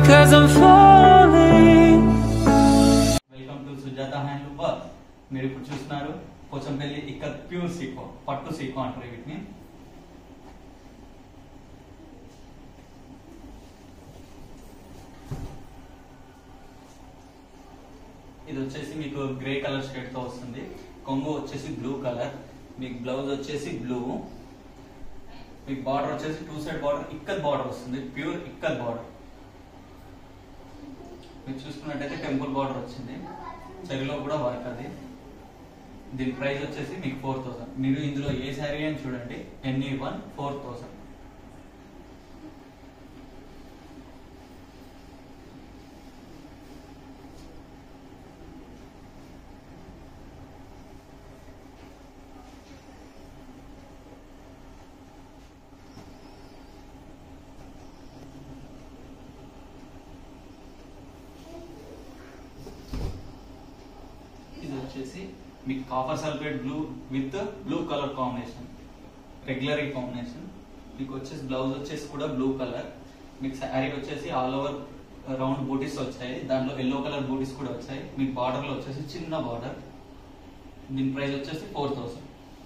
cause I'm falling. Welcome to Sujatha hand work మీరు ఇప్పుడు చూస్తున్నారు పోచంపల్లి ఇక్కడ ప్యూర్ సీకో పట్టు సీకో అంటారు వీటిని ఇది వచ్చేసి మీకు గ్రే కలర్ షేడ్ తో వస్తుంది కొంగు వచ్చేసి బ్లూ కలర్ మీకు బ్లౌజ్ వచ్చేసి బ్లూ మీకు బార్డర్ వచ్చేసి two side border ikat border వస్తుంది ప్యూర్ ఇక్కత్ బార్డర్ మీరు చూసుకున్నట్టయితే టెంపుల్ బార్డర్ వచ్చింది చెవిలో కూడా వర్క్ అది దీని ప్రైస్ వచ్చేసి మీకు ఫోర్ థౌసండ్ మీరు ఇందులో ఏ శారీ అని చూడండి ఎన్ని వన్ ఫోర్ థౌసండ్ ఇది వచ్చేసి మీకు copper sulphate blue with blue colour combination regular combination మీకు వచ్చేసి బ్లౌజ్ వచ్చేసి కూడా బ్లూ కలర్ మీకు శారీ వచ్చేసి ఆల్ ఓవర్ రౌండ్ బూటీస్ వచ్చాయి దాంట్లో ఎల్లో కలర్ బూటీస్ కూడా వచ్చాయి మీకు బార్డర్ లో వచ్చేసి చిన్న బార్డర్ దీని ప్రైస్ వచ్చేసి ఫోర్ థౌసండ్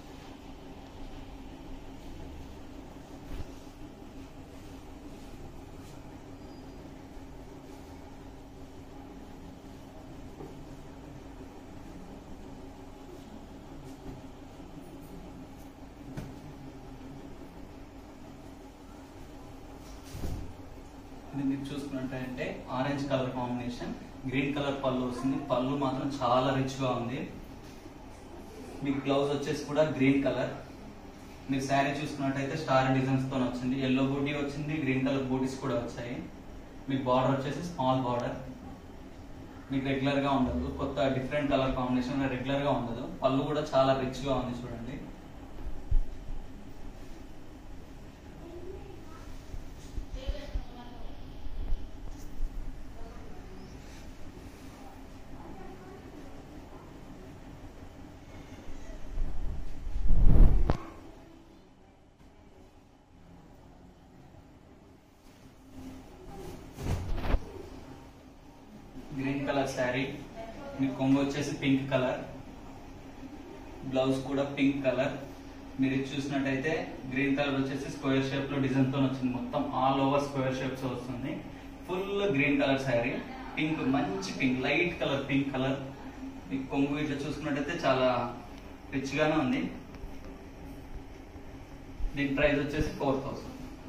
ఇది మీరు చూసుకున్నట్టంటే orange colour combination green colour పళ్ళు వస్తుంది పళ్ళు మాత్రం చాలా రిచ్ గా ఉంది మీకు బ్లౌజ్ వచ్చేసి కూడా గ్రీన్ కలర్ మీరు శారీ చూసుకున్నట్టయితే స్టార్ డిజైన్స్ తో వచ్చింది ఎల్లో బూటీ వచ్చింది గ్రీన్ కలర్ బూటీస్ కూడా వచ్చాయి మీకు బార్డర్ వచ్చేసి స్మాల్ బార్డర్ మీకు రెగ్యులర్ గా ఉండదు కొత్త డిఫరెంట్ కలర్ కాంబినేషన్ రెగ్యులర్ గా ఉండదు పళ్ళు కూడా చాలా రిచ్ గా ఉంది చూడండి గ్రీన్ కలర్ శారీ మీ కొంగు వచ్చేసి పింక్ కలర్ బ్లౌజ్ కూడా పింక్ కలర్ మీరు ఇది చూసినట్టయితే గ్రీన్ కలర్ వచ్చేసి స్క్వేర్ షేప్ లో డిజైన్ తో వచ్చింది మొత్తం ఆల్ ఓవర్ స్క్వేర్ షేప్స్ వస్తుంది full green colour sari pink మంచి pink light colour pink colour మీ కొంగు ఇట్లా చూసుకున్నట్టయితే చాలా రిచ్ గానే ఉంది దీని ప్రైస్ వచ్చేసి ఫోర్ థౌసండ్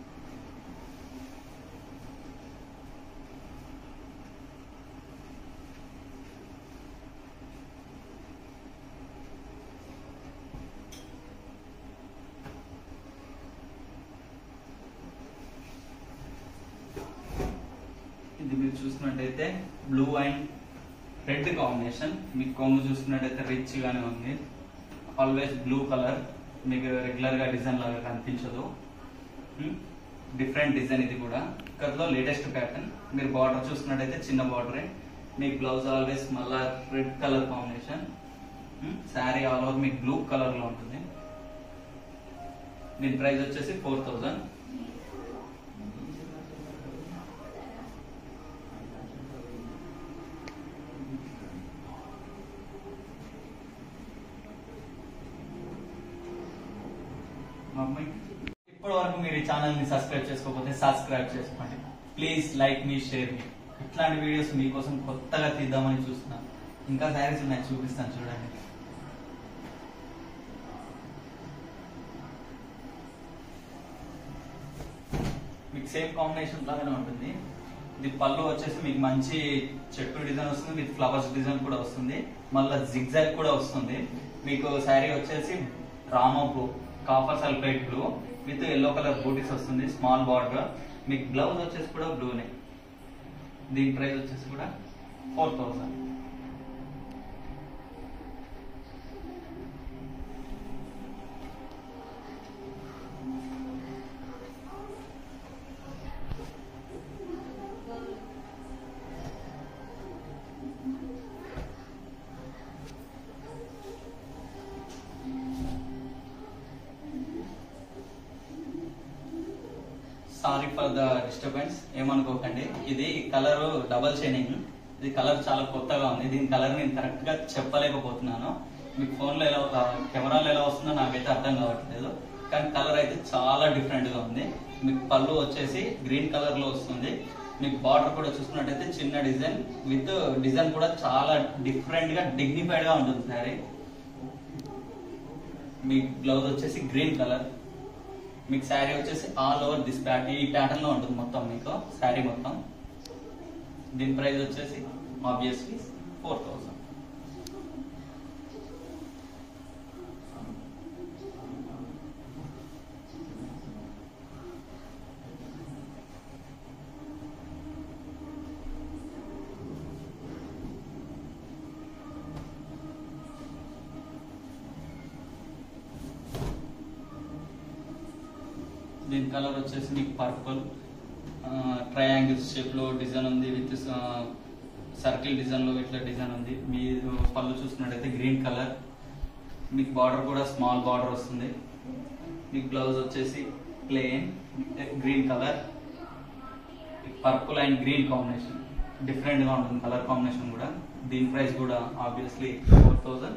ఇది మీరు చూసుకున్నట్టయితే బ్లూ అండ్ రెడ్ కాంబినేషన్ మీకు కొంగు చూసుకున్నట్టయితే రిచ్ గానే ఉంది ఆల్వేస్ బ్లూ కలర్ మీకు రెగ్యులర్ గా డిజైన్ లాగా కనిపించదు డిఫరెంట్ డిజైన్ ఇది కూడా ఇక్కడలో లేటెస్ట్ ప్యాటర్న్ మీరు బార్డర్ చూసుకున్నట్టయితే చిన్న బార్డరే మీకు బ్లౌజ్ ఆల్వేస్ మళ్ళా red colour combination sari all over మీకు బ్లూ కలర్ లో ఉంటుంది దీని ప్రైస్ వచ్చేసి ఫోర్ థౌజండ్ మమ్మీ ఇప్పటి వరకు మీరు ఈ ఛానల్ ని సబ్స్క్రైబ్ చేసుకోకపోతే సబ్స్క్రైబ్ చేసుకోండి ప్లీజ్ లైక్ మీ షేర్ మీ ఇట్లాంటి వీడియోస్ మీకోసం కొత్తగా తీద్దామని చూస్తున్నాను ఇంకా శారీస్ ఉన్నాయి చూపిస్తాను చూడండి మీకు సేమ్ కాంబినేషన్ లాగానే ఉంటుంది ఇది పళ్ళు వచ్చేసి మీకు మంచి చెట్టు డిజైన్ వస్తుంది విత్ ఫ్లవర్స్ డిజైన్ కూడా వస్తుంది మళ్ళీ జిగ్జాగ్ కూడా వస్తుంది మీకు శారీ వచ్చేసి Rama blue copper sulphide blue with yellow colour బూటీస్ వస్తుంది స్మాల్ బార్డర్ మీకు బ్లౌజ్ వచ్చేసి కూడా బ్లూనే దీని ప్రైస్ వచ్చేసి కూడా four thousand sorry for the disturbance ఏమనుకోకండి ఇది కలర్ డబల్ షైనింగ్ ఇది కలర్ చాలా కొత్తగా ఉంది దీని కలర్ నేను కరెక్ట్ గా చెప్పలేకపోతున్నాను మీకు ఫోన్ లో ఎలా కెమెరాలో ఎలా వస్తుందో నాకైతే అర్థం కావట్లేదు కానీ కలర్ అయితే చాలా డిఫరెంట్ గా ఉంది మీకు పళ్ళు వచ్చేసి గ్రీన్ కలర్ లో వస్తుంది మీకు బార్డర్ కూడా చూసుకున్నట్టయితే చిన్న డిజైన్ విత్ డిజైన్ కూడా చాలా డిఫరెంట్ గా డిగ్నిఫైడ్ గా ఉంటుంది సారీ మీ బ్లౌజ్ వచ్చేసి గ్రీన్ కలర్ మీకు శారీ వచ్చేసి ఆల్ ఓవర్ దిస్ ప్యాటర్న్ ఈ ప్యాటర్న్ లో ఉంటుంది మొత్తం మీకు శారీ మొత్తం దీని ప్రైస్ వచ్చేసి ఆబ్వియస్లీ ఫోర్ థౌసండ్ దీని కలర్ వచ్చేసి మీకు పర్పుల్ ట్రయాంగిల్స్ షేప్ లో డిజైన్ ఉంది విత్ సర్కిల్ డిజైన్ లో ఇట్లా డిజైన్ ఉంది మీరు పళ్ళు చూసుకున్నట్టయితే గ్రీన్ కలర్ మీకు బార్డర్ కూడా స్మాల్ బార్డర్ వస్తుంది మీకు బ్లౌజ్ వచ్చేసి plain green colour purple and green combination different గా ఉంటుంది కలర్ కాంబినేషన్ కూడా దీని ప్రైస్ కూడా obviously four thousand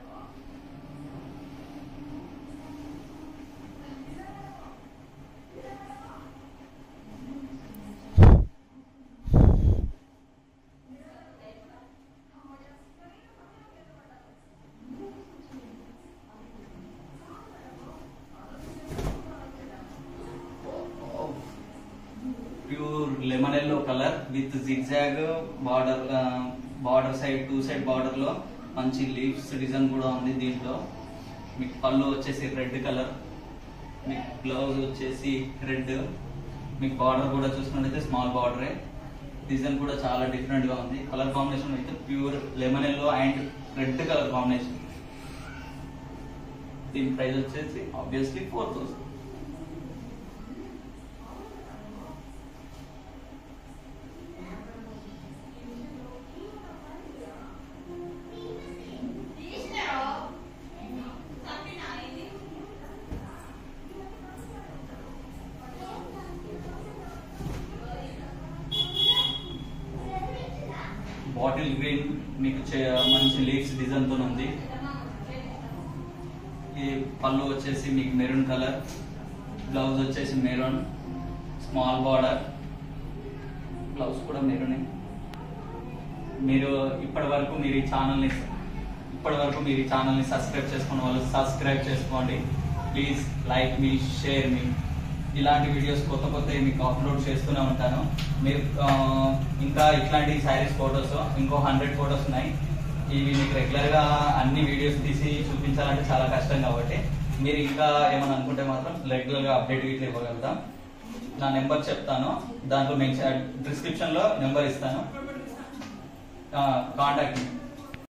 pure lemon yellow colour with zigzag border border side two side border లో మంచి లీవ్స్ డిజైన్ కూడా ఉంది దీంట్లో మీకు పళ్ళు వచ్చేసి రెడ్ కలర్ మీకు బ్లౌజ్ వచ్చేసి రెడ్ మీకు బార్డర్ కూడా చూసుకున్నట్టయితే స్మాల్ బార్డరే డిజైన్ కూడా చాలా డిఫరెంట్ గా ఉంది కలర్ కాంబినేషన్ అయితే pure lemon yellow and red colour combination దీని ప్రైస్ వచ్చేసి obviously four thousand bottle green మీకు చే- మంచి లీవ్స్ డిజైన్ తో ఉంది ఈ పళ్ళు వచ్చేసి మీకు మెరూన్ కలర్ బ్లౌజ్ వచ్చేసి మెరూన్ స్మాల్ బార్డర్ బ్లౌజ్ కూడా మెరూనే మీరు ఇప్పటి వరకు మీరు ఈ ఛానల్ని ఇప్పటి వరకు మీరు ఈ ఛానల్ని సబ్స్క్రైబ్ చేసుకున్న వాళ్ళు సబ్స్క్రైబ్ చేసుకోండి ప్లీజ్ లైక్ మీ షేర్ మీ ఇలాంటి వీడియోస్ కొత్త కొత్త మీకు అప్లోడ్ చేస్తూనే ఉంటాను మీరు ఆ, ఇంకా ఇట్లాంటి శారీస్ ఫొటోస్ ఇంకో హండ్రెడ్ ఫొటోస్ ఉన్నాయి ఇవి మీకు రెగ్యులర్ గా అన్ని వీడియోస్ తీసి చూపించాలంటే చాలా కష్టం కాబట్టి మీరు ఇంకా ఏమైనా అనుకుంటే మాత్రం రెగ్యులర్ గా అప్డేట్ ఇట్లా ఇవ్వగలుగుతాం నా నెంబర్ చెప్తాను దాంట్లో మెన్షన్ డిస్క్రిప్షన్ లో నెంబర్ ఇస్తాను కాంటాక్ట్